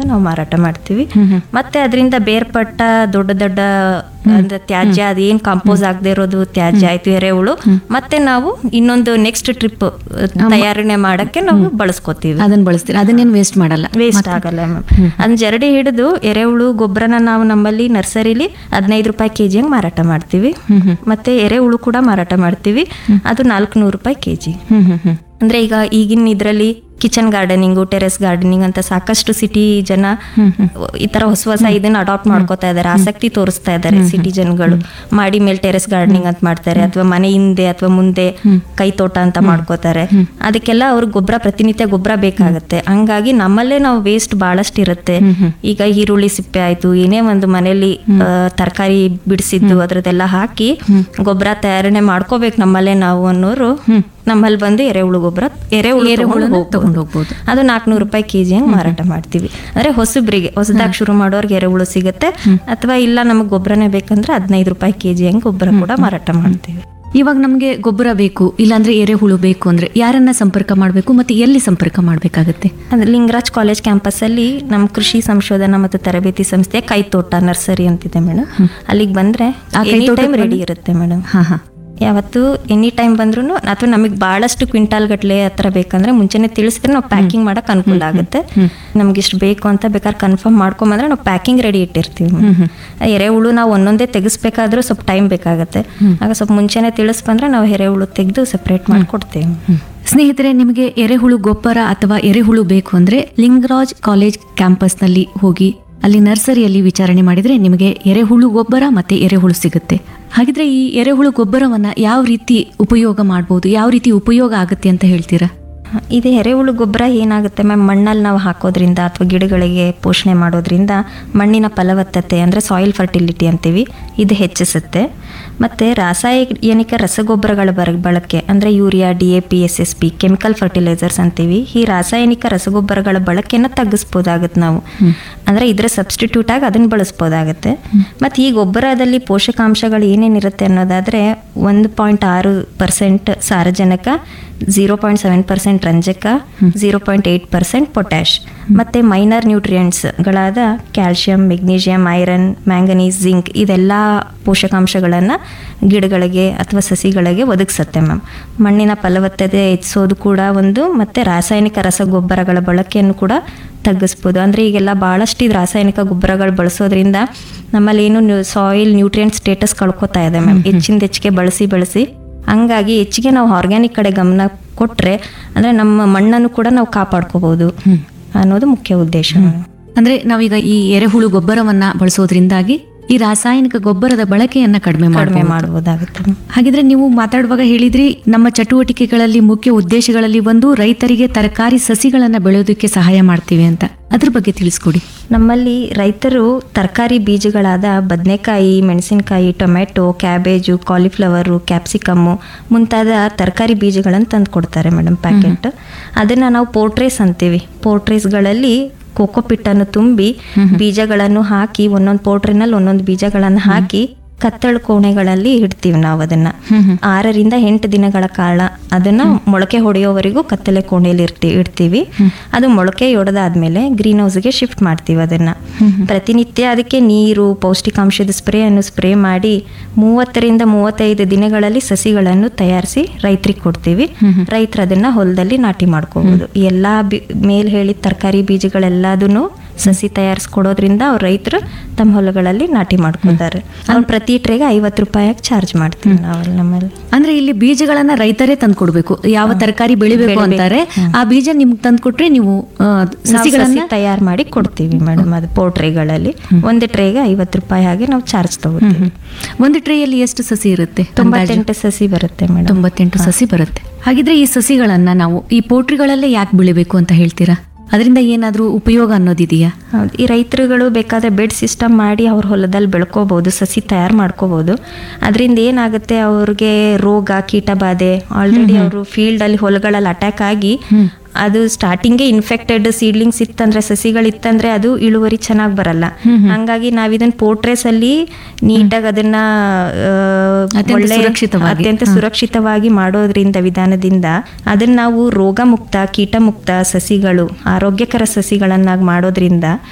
ನಾವು ಮಾರಾಟ ಮಾಡ್ತೀವಿ ಮತ್ತೆ ಅದರಿಂದ ಬೇರ್ಪಟ್ಟ ದೊಡ್ಡ ದೊಡ್ಡ ಅಂದ್ರೆ ತ್ಯಾಜ್ಯ ಅದೇನ್ ಕಾಂಪೋಸ್ ಆಗದೆ ಇರೋದು ತ್ಯಾಜ್ಯ ಆಯ್ತು ಎರೆಹುಳು ಮತ್ತೆ ನಾವು ಇನ್ನೊಂದು ನೆಕ್ಸ್ಟ್ ಟ್ರಿಪ್ ತಯಾರಣೆ ಮಾಡಕ್ಕೆ ನಾವು ಬಳಸ್ಕೋತೀವಿ ಅದನ್ನ ಬಳಸ್ತೀರಾ ಅದನ್ನೇನು ವೇಸ್ಟ್ ಮಾಡಲ್ಲ ವೇಸ್ಟ್ ಆಗಲ್ಲ ಮ್ಯಾಮ್ ಅದನ್ನ ಜರಡಿ ಹಿಡಿದು ಎರೆಹುಳು ಗೊಬ್ಬರನ ನಾವು ನಮ್ಮಲ್ಲಿ ನರ್ಸರಿಲಿ ಹದಿನೈದು ರೂಪಾಯಿ ಕೆಜಿ ಹಂಗೆ ಮಾರಾಟ ಮಾಡ್ತೀವಿ ಮತ್ತೆ ಎರೆಹುಳು ಕೂಡ ಮಾರಾಟ ಮಾಡ್ತೀವಿ ಅದು ನಾಲ್ಕು ರೂಪಾಯಿ ಕೆಜಿ ಹ್ಮ್ ಹ್ಮ್ ಹ್ಮ್ ಅಂದ್ರೆ ಈಗ ಈಗಿನ ಇದರಲ್ಲಿ ಕಿಚನ್ ಗಾರ್ಡನಿಂಗು ಟೆರೆಸ್ ಗಾರ್ಡನಿಂಗ್ ಅಂತ ಸಾಕಷ್ಟು ಸಿಟಿ ಜನ ಈ ತರ ಹೊಸ ಹೊಸ ಇದನ್ನ ಅಡಾಪ್ಟ್ ಮಾಡ್ಕೋತಾ ಇದಾರೆ ಆಸಕ್ತಿ ತೋರಿಸ್ತಾ ಇದಾರೆ ಸಿಟಿ ಜನಗಳು ಮಾಡಿ ಮೇಲೆ ಟೆರೆಸ್ ಗಾರ್ಡನಿಂಗ್ ಅಂತ ಮಾಡ್ತಾರೆ ಅಥವಾ ಮನೆ ಹಿಂದೆ ಅಥವಾ ಮುಂದೆ ಕೈ ತೋಟ ಅಂತ ಮಾಡ್ಕೋತಾರೆ ಅದಕ್ಕೆಲ್ಲ ಅವ್ರಿಗೆ ಗೊಬ್ಬರ ಪ್ರತಿನಿತ್ಯ ಗೊಬ್ಬರ ಬೇಕಾಗುತ್ತೆ ಹಂಗಾಗಿ ನಮ್ಮಲ್ಲೇ ನಾವು ವೇಸ್ಟ್ ಬಹಳಷ್ಟು ಇರುತ್ತೆ ಈಗ ಈರುಳ್ಳಿ ಸಿಪ್ಪೆ ಆಯ್ತು ಏನೇ ಒಂದು ಮನೆಯಲ್ಲಿ ತರಕಾರಿ ಬಿಡಿಸಿದ್ದು ಅದ್ರದ್ದೆಲ್ಲ ಹಾಕಿ ಗೊಬ್ಬರ ತಯಾರಣೆ ಮಾಡ್ಕೋಬೇಕು ನಮ್ಮಲ್ಲೇ ನಾವು ಅನ್ನೋರು ನಮ್ಮಲ್ಲಿ ಬಂದು ಎರೆಹುಳು ಗೊಬ್ಬರ ಎರೆಹುಳು ಎರೆಹುಳುನ ತಗೊಂಡ್ ತಗೊಂಡ್ ಹೋಗ್ಬೋದು. ಅದು ನಾಲ್ಕುನೂರು ರೂಪಾಯಿ ಕೆಜಿ ಹಂಗೆ ಮಾರಾಟ ಮಾಡ್ತೀವಿ ಅಂದ್ರೆ ಹೊಸಬ್ರಿಗೆ ಹೊಸದಾಗಿ ಶುರು ಮಾಡೋರ್ಗೆ ಎರೆಹುಳು ಸಿಗುತ್ತೆ ಅಥವಾ ಇಲ್ಲ ನಮಗೆ ಗೊಬ್ಬರನೇ ಬೇಕಂದ್ರೆ ಹದಿನೈದು ರೂಪಾಯಿ ಕೆಜಿ ಹಂಗೆ ಗೊಬ್ಬರ ಕೂಡ ಮಾರಾಟ ಮಾಡ್ತೀವಿ ಇವಾಗ ನಮಗೆ ಗೊಬ್ಬರ ಬೇಕು ಇಲ್ಲಾಂದ್ರೆ ಎರೆಹುಳು ಬೇಕು ಅಂದ್ರೆ ಯಾರನ್ನ ಸಂಪರ್ಕ ಮಾಡಬೇಕು ಮತ್ತೆ ಎಲ್ಲಿ ಸಂಪರ್ಕ ಮಾಡಬೇಕಾಗತ್ತೆ ಅಂದ್ರೆ ಲಿಂಗರಾಜ್ ಕಾಲೇಜ್ ಕ್ಯಾಂಪಸ್ ಅಲ್ಲಿ ನಮ್ಮ ಕೃಷಿ ಸಂಶೋಧನಾ ಮತ್ತು ತರಬೇತಿ ಸಂಸ್ಥೆ ಕೈತೋಟ ನರ್ಸರಿ ಅಂತಿದೆ ಮೇಡಮ್ ಅಲ್ಲಿಗೆ ಬಂದ್ರೆ ಆ ಎನಿ ಕೈತೋಟಕ್ಕೆ ಟೈಮ್ ರೆಡಿ ಬಂದ್ರೆ? ಇರುತ್ತೆ ಮೇಡಮ್ ಹಾ ಹಾ ಯಾವತ್ತು ಎನಿ ಟೈಮ್ ಬಂದ್ರೂ ಅಥವಾ ನಮಗೆ ಭಾಳಷ್ಟು ಕ್ವಿಂಟಾಲ್ ಗಟ್ಲೆ ಹತ್ರ ಬೇಕಂದ್ರೆ ಮುಂಚೆನೆ ತಿಳಿಸಿದ್ರೆ ನಾವು ಪ್ಯಾಕಿಂಗ್ ಮಾಡಕ್ ಅನುಕೂಲ ಆಗುತ್ತೆ ನಮ್ಗೆ ಇಷ್ಟು ಬೇಕು ಅಂತ ಬೇಕಾದ್ರೆ ಕನ್ಫರ್ಮ್ ಮಾಡ್ಕೊಂಬಂದ್ರೆ ನಾವು ಪ್ಯಾಕಿಂಗ್ ರೆಡಿ ಇಟ್ಟಿರ್ತೀವಿ madam. ಎರೆಹುಳು ನಾವು ಒಂದೊಂದೇ ತೆಗಿಸ್ಬೇಕಾದ್ರೂ ಸ್ವಲ್ಪ ಟೈಮ್ ಬೇಕಾಗುತ್ತೆ ಆಗ ಸ್ವಲ್ಪ ಮುಂಚೆನೆ ತಿಳಿಸ್ ಬಂದ್ರೆ ನಾವು ಎರೆಹುಳು ತೆಗೆದು ಸೆಪ್ರೇಟ್ ಮಾಡಿಕೊಡ್ತೀವಿ ಸ್ನೇಹಿತರೆ ನಿಮಗೆ ಎರೆಹುಳು ಗೊಬ್ಬರ ಅಥವಾ ಎರೆಹುಳು ಬೇಕು ಅಂದ್ರೆ ಲಿಂಗರಾಜ್ ಕಾಲೇಜ್ ಕ್ಯಾಂಪಸ್ನಲ್ಲಿ ಹೋಗಿ ಅಲ್ಲಿ ನರ್ಸರಿಯಲ್ಲಿ ವಿಚಾರಣೆ ಮಾಡಿದ್ರೆ ನಿಮಗೆ ಎರೆಹುಳು ಗೊಬ್ಬರ ಮತ್ತೆ ಎರೆಹುಳು ಸಿಗುತ್ತೆ ಹಾಗಿದ್ರೆ ಈ ಎರೆಹುಳು ಗೊಬ್ಬರವನ್ನ ಯಾವ ರೀತಿ ಉಪಯೋಗ ಮಾಡ್ಬೋದು ಯಾವ ರೀತಿ ಉಪಯೋಗ ಆಗುತ್ತೆ ಅಂತ ಹೇಳ್ತೀರಾ ಇದು ಎರೆಹುಳು ಗೊಬ್ಬರ ಏನಾಗುತ್ತೆ ಮ್ಯಾಮ್ ಮಣ್ಣಲ್ಲಿ ನಾವು ಹಾಕೋದ್ರಿಂದ ಅಥವಾ ಗಿಡಗಳಿಗೆ ಪೋಷಣೆ ಮಾಡೋದ್ರಿಂದ ಮಣ್ಣಿನ ಫಲವತ್ತತೆ ಅಂದರೆ ಸಾಯಿಲ್ ಫರ್ಟಿಲಿಟಿ ಅಂತೀವಿ ಇದು ಹೆಚ್ಚಿಸುತ್ತೆ ಮತ್ತು ರಾಸಾಯನಿಕ ರಸಗೊಬ್ಬರಗಳ ಬರ ಬಳಕೆ ಅಂದರೆ urea D A P S S P chemical fertilisers ಅಂತೀವಿ ಈ ರಾಸಾಯನಿಕ ರಸಗೊಬ್ಬರಗಳ ಬಳಕೆನ ತಗ್ಗಿಸ್ಬೋದಾಗುತ್ತೆ ನಾವು ಅಂದರೆ ಇದರ ಸಬ್ಸ್ಟಿಟ್ಯೂಟ್ ಆಗಿ ಅದನ್ನು ಬಳಸ್ಬೋದಾಗುತ್ತೆ ಮತ್ತು ಈ ಗೊಬ್ಬರದಲ್ಲಿ ಪೋಷಕಾಂಶಗಳು ಏನೇನಿರುತ್ತೆ ಅನ್ನೋದಾದರೆ ಒಂದು ಪಾಯಿಂಟ್ ಆರು ಪರ್ಸೆಂಟ್ ಸಾರಜನಕ ಝೀರೋ ಪಾಯಿಂಟ್ ಸೆವೆನ್ ಪರ್ಸೆಂಟ್ ರಂಜಕ zero point eight percent potash ಮತ್ತು ಮೈನರ್ ನ್ಯೂಟ್ರಿಯೆಂಟ್ಸ್ಗಳಾದ calcium magnesium iron manganese zinc ಇದೆಲ್ಲ ಪೋಷಕಾಂಶಗಳನ್ನು ಗಿಡಗಳಿಗೆ ಅಥವಾ ಸಸಿಗಳಿಗೆ ಒದಗಿಸುತ್ತೆ ಮ್ಯಾಮ್ ಮಣ್ಣಿನ ಫಲವತ್ತತೆ ಹೆಚ್ಚಿಸೋದು ಕೂಡ ಒಂದು ಮತ್ತು ರಾಸಾಯನಿಕ ರಸಗೊಬ್ಬರಗಳ ಬಳಕೆಯನ್ನು ಕೂಡ ತಗ್ಗಿಸ್ಬೋದು ಅಂದರೆ ಈಗೆಲ್ಲ ಭಾಳಷ್ಟು ಇದು ರಾಸಾಯನಿಕ ಗೊಬ್ಬರಗಳು ಬಳಸೋದ್ರಿಂದ ನಮ್ಮಲ್ಲಿ ಏನು ಸಾಯಿಲ್ ನ್ಯೂಟ್ರಿಯೆಂಟ್ ಸ್ಟೇಟಸ್ ಕಳ್ಕೊತಾ ಇದೆ ಮ್ಯಾಮ್ ಹೆಚ್ಚಿಂದ ಹೆಚ್ಚಿಗೆ ಬಳಸಿ ಬಳಸಿ ಹಂಗಾಗಿ ಹೆಚ್ಚಿಗೆ ನಾವು ಆರ್ಗ್ಯಾನಿಕ್ ಕಡೆ ಗಮನ ಕೊಟ್ಟರೆ ಅಂದರೆ ನಮ್ಮ ಮಣ್ಣನ್ನು ಕೂಡ ನಾವು ಕಾಪಾಡ್ಕೋಬೋದು ಅನ್ನೋದು ಮುಖ್ಯ ಉದ್ದೇಶ ಅಂದ್ರೆ ನಾವೀಗ ಈ ಎರೆಹುಳು ಗೊಬ್ಬರವನ್ನ ಬಳಸೋದ್ರಿಂದಾಗಿ ಈ ರಾಸಾಯನಿಕ ಗೊಬ್ಬರದ ಬಳಕೆಯನ್ನ ಕಡಿಮೆ ಕಡಿಮೆ ಮಾಡಬಹುದು ಮಾಡ್ಬೋದಾಗುತ್ತೆ ಹಾಗಿದ್ರೆ ನೀವು ಮಾತಾಡುವಾಗ ಹೇಳಿದ್ರಿ ನಮ್ಮ ಚಟುವಟಿಕೆಗಳಲ್ಲಿ ಮುಖ್ಯ ಉದ್ದೇಶಗಳಲ್ಲಿ ಒಂದು ರೈತರಿಗೆ ತರಕಾರಿ ಸಸಿಗಳನ್ನ ಬೆಳೆಯೋದಕ್ಕೆ ಸಹಾಯ ಮಾಡ್ತೀವಿ ಅಂತ ಅದ್ರ ಬಗ್ಗೆ ತಿಳಿಸ್ಕೊಡಿ ನಮ್ಮಲ್ಲಿ ರೈತರು ತರಕಾರಿ ಬೀಜಗಳಾದ ಬದನೆಕಾಯಿ ಮೆಣಸಿನಕಾಯಿ ಟೊಮೆಟೊ ಕ್ಯಾಬೇಜು ಕಾಲಿಫ್ಲವರು ಕ್ಯಾಪ್ಸಿಕಮ್ಮು ಮುಂತಾದ ತರಕಾರಿ ಬೀಜಗಳನ್ನು ತಂದು ಕೊಡ್ತಾರೆ ಮೇಡಮ್ ಪ್ಯಾಕೆಟ್ ಅದನ್ನು ನಾವು ಪೋರ್ಟ್ರೇಸ್ ಅಂತೀವಿ ಪೋರ್ಟ್ರೇಸ್ಗಳಲ್ಲಿ ಕೋಕೋಪಿಟ್ಟನ್ನು ತುಂಬಿ ಬೀಜಗಳನ್ನು ಹಾಕಿ ಒಂದೊಂದು ಪೋಟ್ರಿನಲ್ಲಿ ಒಂದೊಂದು ಬೀಜಗಳನ್ನು ಹಾಕಿ ಕತ್ತಳು ಕೋಣೆಗಳಲ್ಲಿ ಇಡ್ತೀವಿ ನಾವು ಅದನ್ನ ಆರರಿಂದ ಎಂಟು ದಿನಗಳ ಕಾಲ ಅದನ್ನ ಮೊಳಕೆ ಹೊಡೆಯೋವರೆಗೂ ಕತ್ತಲೆ ಕೋಣೆಯಲ್ಲಿ ಇರ್ತಿ ಇಡ್ತೀವಿ ಅದು ಮೊಳಕೆ ಹೊಡೆದಾದ್ಮೇಲೆ ಗ್ರೀನ್ ಹೌಸ್ಗೆ ಶಿಫ್ಟ್ ಮಾಡ್ತೀವಿ ಅದನ್ನ ಪ್ರತಿನಿತ್ಯ ಅದಕ್ಕೆ ನೀರು ಪೌಷ್ಟಿಕಾಂಶದ ಸ್ಪ್ರೇ ಅನ್ನು ಸ್ಪ್ರೇ ಮಾಡಿ ಮೂವತ್ತರಿಂದ ಮೂವತ್ತೈದು ದಿನಗಳಲ್ಲಿ ಸಸಿಗಳನ್ನು ತಯಾರಿಸಿ ರೈತರಿಗೆ ಕೊಡ್ತೀವಿ ರೈತರು ಅದನ್ನ ಹೊಲದಲ್ಲಿ ನಾಟಿ ಮಾಡ್ಕೋಬಹುದು ಎಲ್ಲಾ ಬಿ ಮೇಲ್ ಹೇಳಿದ ತರಕಾರಿ ಬೀಜಗಳೆಲ್ಲದನ್ನು ಸಸಿ ತಯಾರಿಸ್ಕೊಡೋದ್ರಿಂದ ಅವ್ರ ರೈತರು ತಮ್ಮ ಹೊಲಗಳಲ್ಲಿ ನಾಟಿ ಮಾಡ್ಕೊತಾರೆ ಅವ್ರು ಪ್ರತಿ ಟ್ರೇಗೆ ಐವತ್ತು ರೂಪಾಯಿಯಾಗಿ ಚಾರ್ಜ್ ಮಾಡ್ತೀವಿ ನಾವಲ್ಲಿ ನಮ್ಮಲ್ಲಿ ಅಂದ್ರೆ ಇಲ್ಲಿ ಬೀಜಗಳನ್ನ ರೈತರೇ ತಂದು ಕೊಡ್ಬೇಕು ಯಾವ ತರಕಾರಿ ಬೆಳಿಬೇಕು ಅಂತಾರೆ ಆ ಬೀಜ ನಿಮ್ಗೆ ತಂದು ಕೊಟ್ರೆ ನೀವು ಆ, ಸಸಿಗಳನ್ನ ತಯಾರು ಮಾಡಿ ಕೊಡ್ತೀವಿ ಮೇಡಮ್ ಅದು ಪೋಟ್ರೆಗಳಲ್ಲಿ ಒಂದು ಟ್ರೇಗೆ ಐವತ್ತು ರೂಪಾಯಿ ಹಾಗೆ ನಾವು ಚಾರ್ಜ್ ತಗೋತೀವಿ ಒಂದು ಟ್ರೇಯಲ್ಲಿ ಎಷ್ಟು ಸಸಿ ಇರುತ್ತೆ ಅಂದಾಜು? ತೊಂಬತ್ತೆಂಟು ಸಸಿ ಬರುತ್ತೆ ಮೇಡಮ್ ತೊಂಬತ್ತೆಂಟು ಸಸಿ ಬರುತ್ತೆ ಹಾಗಿದ್ರೆ ಈ ಸಸಿಗಳನ್ನ ನಾವು ಈ ಪೋಟ್ರಿಗಳಲ್ಲೇ ಯಾಕೆ ಬೆಳಿಬೇಕು ಅಂತ ಹೇಳ್ತೀರಾ ಅದರಿಂದ ಏನಾದ್ರೂ ಉಪಯೋಗ ಅನ್ನೋದಿದೆಯಾ ಹೌದು ಈ ರೈತರುಗಳು ಬೇಕಾದ್ರೆ ಬೆಡ್ ಸಿಸ್ಟಮ್ ಮಾಡಿ ಅವ್ರ ಹೊಲದಲ್ಲಿ ಬೆಳ್ಕೋಬಹುದು ಸಸಿ ತಯಾರು ಮಾಡ್ಕೋಬಹುದು ಅದರಿಂದ ಏನಾಗುತ್ತೆ ಅವ್ರಿಗೆ ರೋಗ ಕೀಟ ಬಾಧೆ ಆಲ್ರೆಡಿ ಅವರು ಫೀಲ್ಡಲ್ಲಿ ಹೊಲಗಳಲ್ಲಿ ಅಟ್ಯಾಕ್ ಆಗಿ ಅದು ಸ್ಟಾರ್ಟಿಂಗೇ ಇನ್ಫೆಕ್ಟೆಡ್ ಸೀಡ್ಲಿಂಗ್ಸ್ ಇತ್ತಂದ್ರೆ ಸಸಿಗಳು ಇತ್ತಂದ್ರೆ ಅದು ಇಳುವರಿ ಚೆನ್ನಾಗಿ ಬರಲ್ಲ ಹಂಗಾಗಿ ನಾವ್ ಇದನ್ನ ಪೋರ್ಟ್ರೇಸ್ ಅಲ್ಲಿ ನೀಟಾಗಿ ಅದನ್ನ ಆ, ಅತ್ಯಂತ ಒಳ್ಳೆ ಸುರಕ್ಷಿತವಾಗಿ. ಅತ್ಯಂತ ಸುರಕ್ಷಿತವಾಗಿ ಮಾಡೋದ್ರಿಂದ ವಿಧಾನದಿಂದ ಅದನ್ನ ನಾವು ರೋಗ ಮುಕ್ತ ಕೀಟ ಮುಕ್ತ ಸಸಿಗಳು ಆರೋಗ್ಯಕರ ಸಸಿಗಳನ್ನಾಗಿ ಮಾಡೋದ್ರಿಂದ